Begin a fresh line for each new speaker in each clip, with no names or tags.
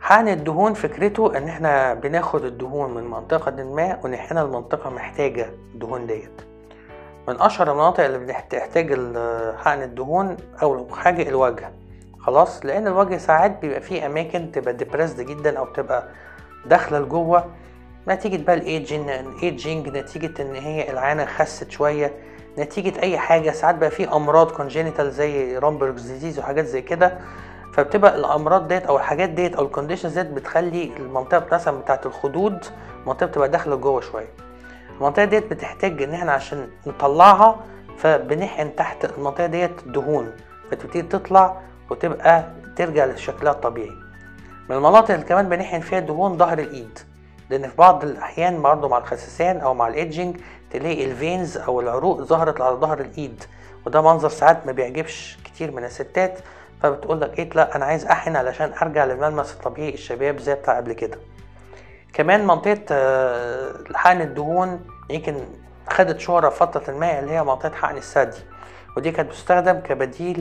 حقن الدهون فكرته ان احنا بناخد الدهون من منطقة ما ونحقنها المنطقة محتاجة الدهون ديت من اشهر المناطق اللي بتحتاج ال- حقن الدهون او حاجة الوجه خلاص لان الوجه ساعات بيبقى فيه اماكن تبقى ديبريسد جدا او بتبقى داخله لجوه نتيجة بقى الايجنج ايجنج نتيجة ان هي العانة خست شوية نتيجة اي حاجة ساعات بقى في امراض كونجينيتال زي رامبرجز ديزيز وحاجات زي كده فبتبقى الامراض ديت او الحاجات ديت او الكونديشنز ديت بتخلي المنطقة مثلا بتاعت الخدود المنطقة بتبقى داخلة جوه شوية المنطقة ديت بتحتاج ان احنا عشان نطلعها فبنحقن تحت المنطقة ديت دهون فتبتدي تطلع وتبقى ترجع لشكلها الطبيعي من المناطق اللي كمان بنحقن فيها دهون ظهر الايد لان في بعض الاحيان برضه مع الخسسان او مع الايدجنج تلاقي الفينز او العروق ظهرت على ظهر الايد وده منظر ساعات ما بيعجبش كتير من الستات فبتقول لك ايه لا انا عايز احقن علشان ارجع للملمس الطبيعي الشباب زي بتاع قبل كده كمان منطقة آه، حقن الدهون يمكن خدت شهرة فترة ما اللي هي منطقة حقن الثدي ودي كانت بتستخدم كبديل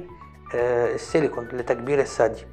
للسيليكون لتكبير الثدي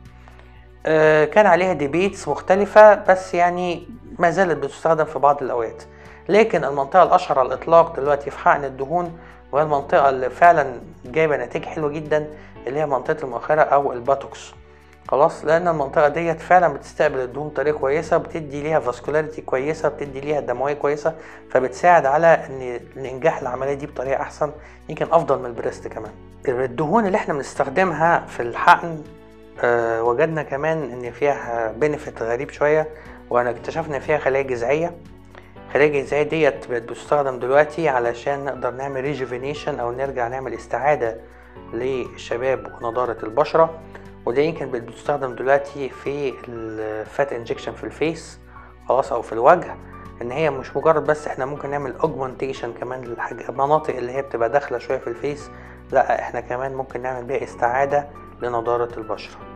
آه، كان عليها ديبيتس مختلفة بس يعني ما زالت بتستخدم في بعض الأوقات لكن المنطقة الأشهر على الإطلاق دلوقتي في حقن الدهون وهي المنطقة اللي فعلا جايبة نتائج حلوة جدا اللي هي منطقة المؤخرة أو الباتوكس خلاص لأن المنطقة ديت فعلا بتستقبل الدهون بطريقة كويسة بتدي ليها فاسكولاريتي كويسة بتدي ليها دموية كويسة فبتساعد على إن الإنجاح العملية دي بطريقة أحسن يمكن أفضل من البريست كمان الدهون اللي احنا بنستخدمها في الحقن آه، وجدنا كمان ان فيها بنفيت غريب شويه وانا اكتشفنا فيها خلايا جذعيه الخلايا الجذعيه ديت بقت بتستخدم دلوقتي علشان نقدر نعمل ريجوفينيشن او نرجع نعمل استعاده للشباب ونضاره البشره وده يمكن بقت بتستخدم دلوقتي في الفات انجكشن في الفيس خلاص او في الوجه ان هي مش مجرد بس احنا ممكن نعمل اوجمنتيشن كمان للحاجة المناطق اللي هي بتبقى داخله شويه في الفيس لا احنا كمان ممكن نعمل بيها استعاده لنضاره البشره